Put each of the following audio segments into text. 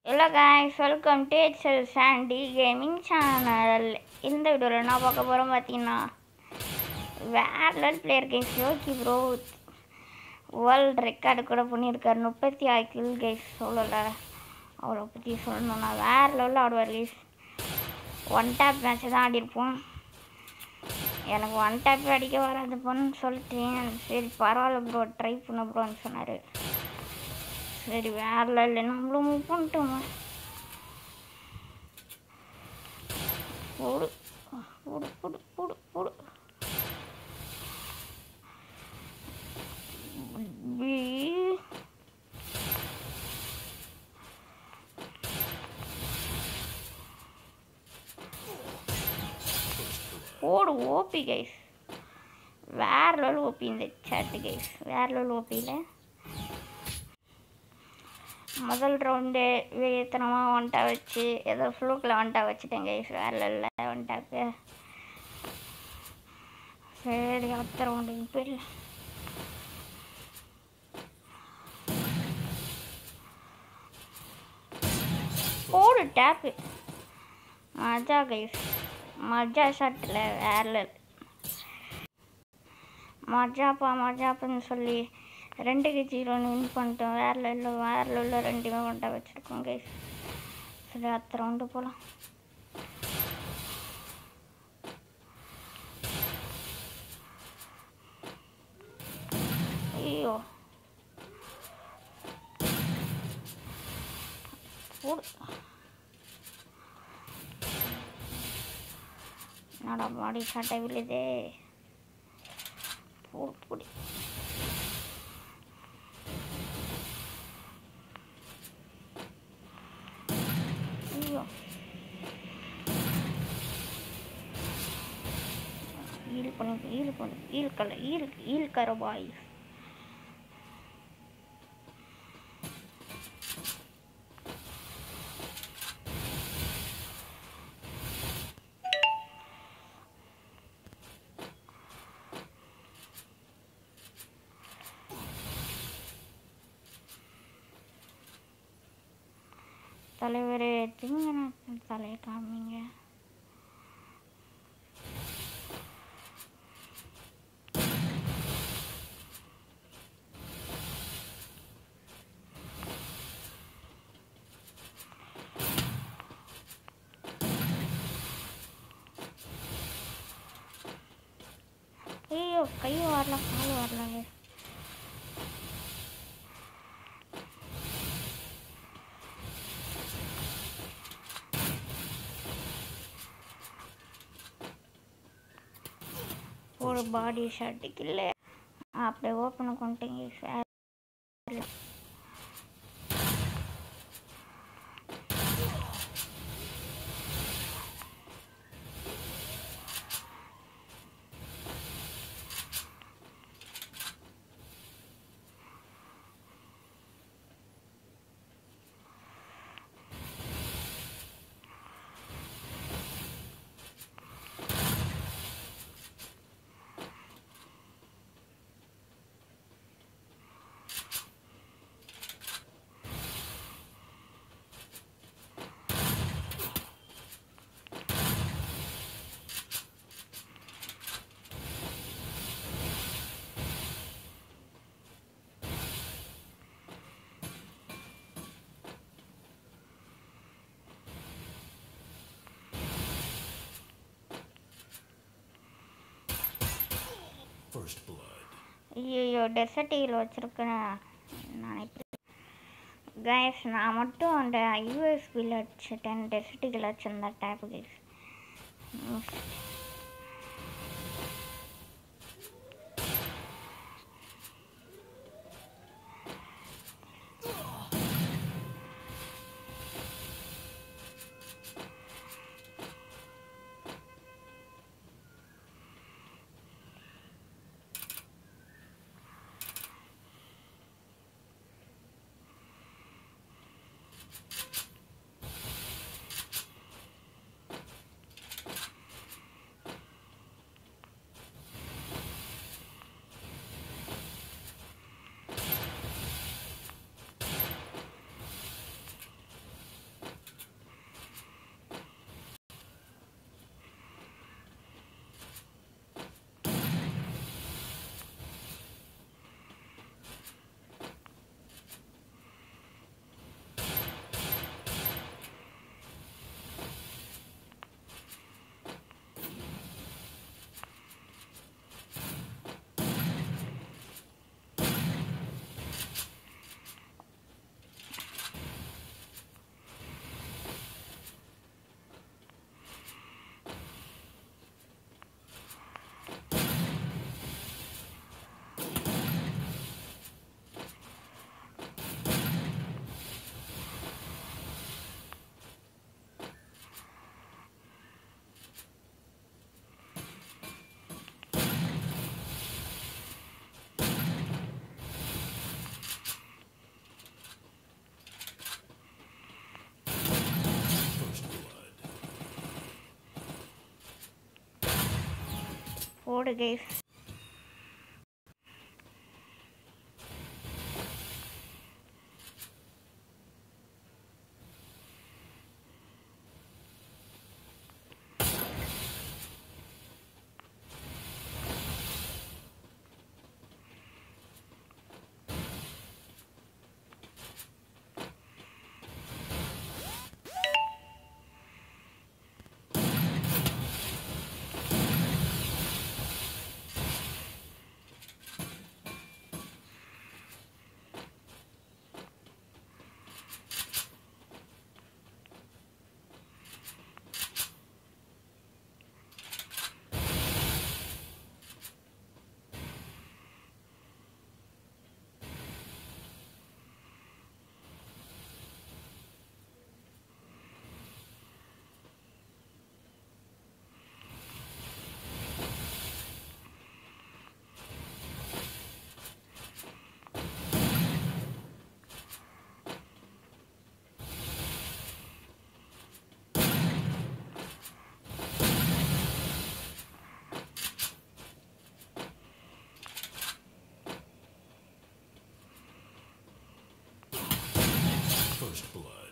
Hello guys welcome to HL Sandy gaming channel இந்த வீடியோவில் என்ன பார்க்க போகிறோம் பார்த்தீங்கன்னா வேற level player guys Yogi bro world record கூட பண்ணியிருக்காரு முப்பத்தி ஆறு கில் கைஸ் சொல்லலை அவரை பற்றி சொல்லணும்னா வேற லெவலில் ஆடுவார் கைஸ் ஒன் டேப் மேட்ச் தான் ஆடிருப்போம் எனக்கு ஒன் டேப் அடிக்க வராது பொண்ணு சொல்லிட்டேன் சரி பரவாயில்ல ப்ரோ ட்ரை பண்ண ப்ரோன்னு சொன்னார் சரி வேற இல்லை நம்மளும் மூவ் பண்ணிட்டோமா போடு போடு போடு போடு போடு பி- போடு ஓபி கைஸ் வேற லெவல் ஓபி இந்த சேட்டு கைஸ் வேற லெவல் ஓபியில் முதல் ரவுண்டு வெறியத்தனமாக ஒன்ட்டா வச்சு ஏதோ ஃப்ளூக்கில் ஒன்ட்டா வச்சுட்டேன் கைஸ் வேற இல்லை ஒன்ட்டாக்கு சரி அடுத்த ரவுண்டுக்கு போயிடல போடு டேப்பு மஜா கைஸ் மஜா ஷாட்டில் வேற level. மஜாப்பா மஜாப்புன்னு சொல்லி ரெண்டுக்கு ஜீரோன்னு வின் பண்ணிட்டோம் வேற இல்லை வேற இல்லை ரெண்டுமே கொண்டா வச்சுருக்கோம் கைஸ் சரி அடுத்த ரவுண்டு போகலாம் ஐயோ போடு என்னடா பாடி சட்டை விழுதே போடு போடு ஐயோ ஈல் பண்ணு ஈல் பண்ணு ஈல் கல ஈல் ஈல் கரபாய் தலைவர் திங்க தலையை காமிங்க ஐயோ கை வரல கால் வரல ஒரு பாடி ஷர்ட்டுக்கு இல்லை அப்படியே ஓப்பன் பண்ணிட்டீங்க சார் First blood. ஐயோ டெசர்ட்டியில் வச்சுருக்கேன் நான் இப்படி கைஸ் நான் மட்டும் அந்த யூஎஸ்பியில் வச்சுட்டேன் டெசர்ட்டியில் வச்சுருந்தேன் டேப் கைஸ் போடு கைஸ் First blood.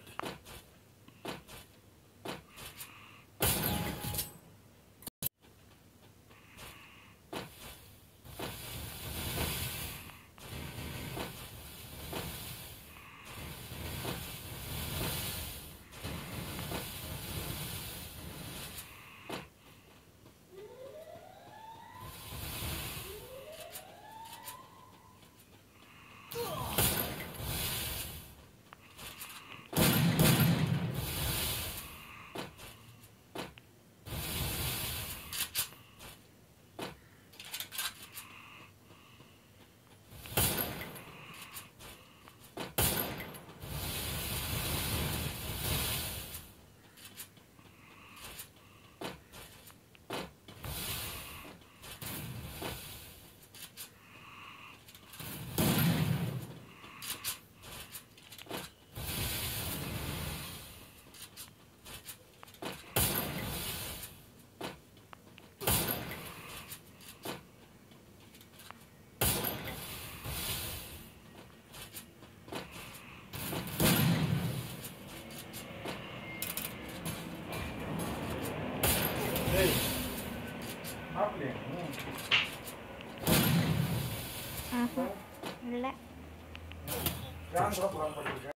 டேய் சாப்பிடலையா இல்லை ஃபேன் கூட போடாம பண்ணிருக்கேன்